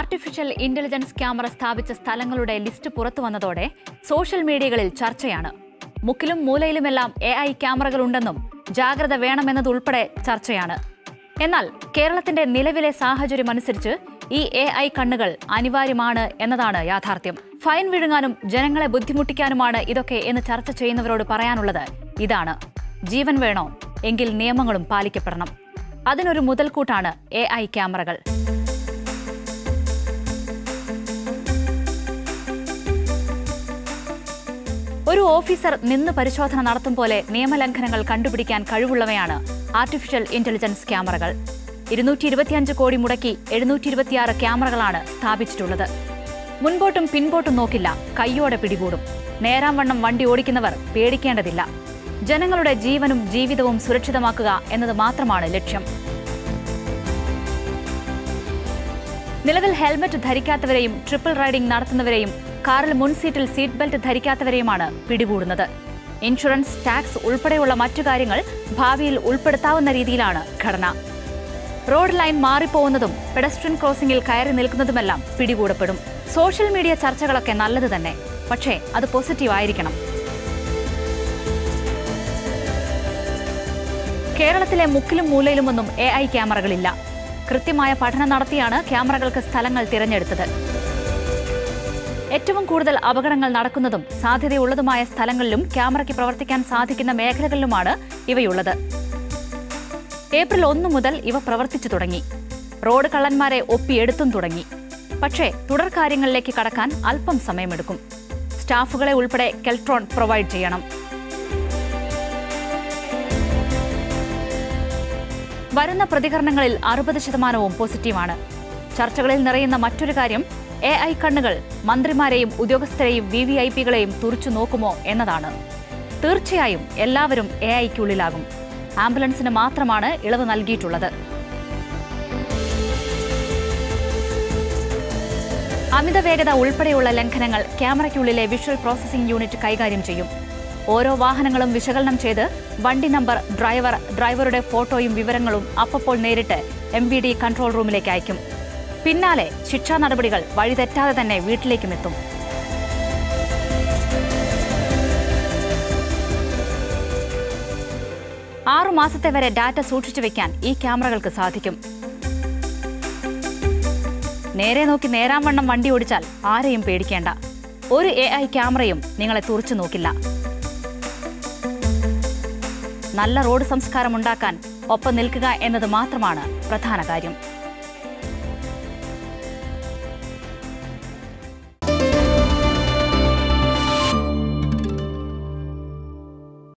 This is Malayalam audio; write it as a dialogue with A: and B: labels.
A: ആർട്ടിഫിഷ്യൽ ഇന്റലിജൻസ് ക്യാമറ സ്ഥാപിച്ച സ്ഥലങ്ങളുടെ ലിസ്റ്റ് പുറത്തു വന്നതോടെ സോഷ്യൽ മീഡിയകളിൽ ചർച്ചയാണ് മുക്കിലും മൂലയിലുമെല്ലാം എ ഐ ക്യാമറകൾ ഉണ്ടെന്നും ജാഗ്രത വേണമെന്നതുൾപ്പെടെ ചർച്ചയാണ് എന്നാൽ കേരളത്തിന്റെ നിലവിലെ സാഹചര്യം അനുസരിച്ച് ഈ എ ഐ കണ്ണുകൾ അനിവാര്യമാണ് എന്നതാണ് യാഥാർത്ഥ്യം ഫൈൻ വിഴുങ്ങാനും ജനങ്ങളെ ബുദ്ധിമുട്ടിക്കാനുമാണ് ഇതൊക്കെ എന്ന് ചർച്ച ചെയ്യുന്നവരോട് പറയാനുള്ളത് ഇതാണ് ജീവൻ വേണോ എങ്കിൽ നിയമങ്ങളും പാലിക്കപ്പെടണം അതിനൊരു മുതൽക്കൂട്ടാണ് എ ഐ ക്യാമറകൾ ഒരു ഓഫീസർ നിന്ന് പരിശോധന നടത്തും പോലെ നിയമലംഘനങ്ങൾ കണ്ടുപിടിക്കാൻ കഴിവുള്ളവയാണ് ആർട്ടിഫിഷ്യൽ ഇന്റലിജൻസ് ക്യാമറകൾ ഇരുന്നൂറ്റി ഇരുപത്തിയഞ്ച് കോടി മുടക്കി എഴുന്നൂറ്റി ഇരുപത്തിയാറ് ക്യാമറകളാണ് സ്ഥാപിച്ചിട്ടുള്ളത് മുൻപോട്ടും പിൻപോട്ടും നോക്കില്ല കയ്യോടെ പിടികൂടും നേരാംവണ്ണം വണ്ടി ഓടിക്കുന്നവർ പേടിക്കേണ്ടതില്ല ജനങ്ങളുടെ ജീവനും ജീവിതവും സുരക്ഷിതമാക്കുക എന്നത് മാത്രമാണ് ലക്ഷ്യം നിലവിൽ ഹെൽമറ്റ് ധരിക്കാത്തവരെയും ട്രിപ്പിൾ റൈഡിംഗ് നടത്തുന്നവരെയും കാറിൽ മുൻസീറ്റിൽ സീറ്റ് ബെൽറ്റ് ധരിക്കാത്തവരെയുമാണ് പിടികൂടുന്നത് ഇൻഷുറൻസ് ടാക്സ് ഉൾപ്പെടെയുള്ള മറ്റു കാര്യങ്ങൾ ഭാവിയിൽ ഉൾപ്പെടുത്താവുന്ന രീതിയിലാണ് ഘടന റോഡ് ലൈൻ മാറിപ്പോകുന്നതും പെഡസ്ട്രിയൻ ക്രോസിംഗിൽ കയറി നിൽക്കുന്നതുമെല്ലാം പിടികൂടപ്പെടും സോഷ്യൽ മീഡിയ ചർച്ചകളൊക്കെ നല്ലത് തന്നെ പക്ഷേ അത് പോസിറ്റീവ് ആയിരിക്കണം കേരളത്തിലെ മുക്കിലും മൂലയിലുമൊന്നും എ ഐ ക്യാമറകളില്ല കൃത്യമായ പഠനം നടത്തിയാണ് ക്യാമറകൾക്ക് സ്ഥലങ്ങൾ തിരഞ്ഞെടുത്തത് ഏറ്റവും കൂടുതൽ അപകടങ്ങൾ നടക്കുന്നതും സാധ്യതയുള്ളതുമായ സ്ഥലങ്ങളിലും ക്യാമറയ്ക്ക് പ്രവർത്തിക്കാൻ സാധിക്കുന്ന മേഖലകളിലുമാണ് ഇവയുള്ളത് ഏപ്രിൽ ഒന്ന് മുതൽ ഇവ പ്രവർത്തിച്ചു തുടങ്ങി റോഡ് കള്ളന്മാരെ ഒപ്പിയെടുത്തും തുടങ്ങി പക്ഷേ തുടർ കാര്യങ്ങളിലേക്ക് കടക്കാൻ അല്പം സമയമെടുക്കും സ്റ്റാഫുകളെ ഉൾപ്പെടെ കെൽട്രോൺ പ്രൊവൈഡ് ചെയ്യണം വരുന്ന പ്രതികരണങ്ങളിൽ അറുപത് ശതമാനവും പോസിറ്റീവാണ് ചർച്ചകളിൽ നിറയുന്ന മറ്റൊരു കാര്യം എ ഐ കണ്ണുകൾ മന്ത്രിമാരെയും ഉദ്യോഗസ്ഥരെയും വി വി ഐ പികളെയും തുറച്ചു നോക്കുമോ എന്നതാണ് തീർച്ചയായും എല്ലാവരും എ ഐക്കുള്ളിലാകും ആംബുലൻസിന് മാത്രമാണ് ഇളവ് നൽകിയിട്ടുള്ളത് അമിത വേഗത ഉൾപ്പെടെയുള്ള ലംഘനങ്ങൾ ക്യാമറയ്ക്കുള്ളിലെ വിഷ്വൽ പ്രോസസ്സിംഗ് യൂണിറ്റ് കൈകാര്യം ചെയ്യും ഓരോ വാഹനങ്ങളും വിശകലനം ചെയ്ത് വണ്ടി നമ്പർ ഡ്രൈവർ ഡ്രൈവറുടെ ഫോട്ടോയും വിവരങ്ങളും അപ്പപ്പോൾ നേരിട്ട് എം വി ഡി കൺട്രോൾ റൂമിലേക്ക് അയക്കും പിന്നാലെ ശിക്ഷാ നടപടികൾ വഴിതെറ്റാതെ തന്നെ വീട്ടിലേക്കും എത്തും ആറു മാസത്തെ വരെ ഡാറ്റ സൂക്ഷിച്ചു വെക്കാൻ ഈ ക്യാമറകൾക്ക് സാധിക്കും നേരെ നോക്കി നേരാംവണ്ണം വണ്ടി ഓടിച്ചാൽ ആരെയും പേടിക്കേണ്ട ഒരു എ ഐ ക്യാമറയും നിങ്ങളെ തുറച്ചു നോക്കില്ല നല്ല റോഡ് സംസ്കാരം ഉണ്ടാക്കാൻ ഒപ്പം നിൽക്കുക എന്നത് മാത്രമാണ് പ്രധാന കാര്യം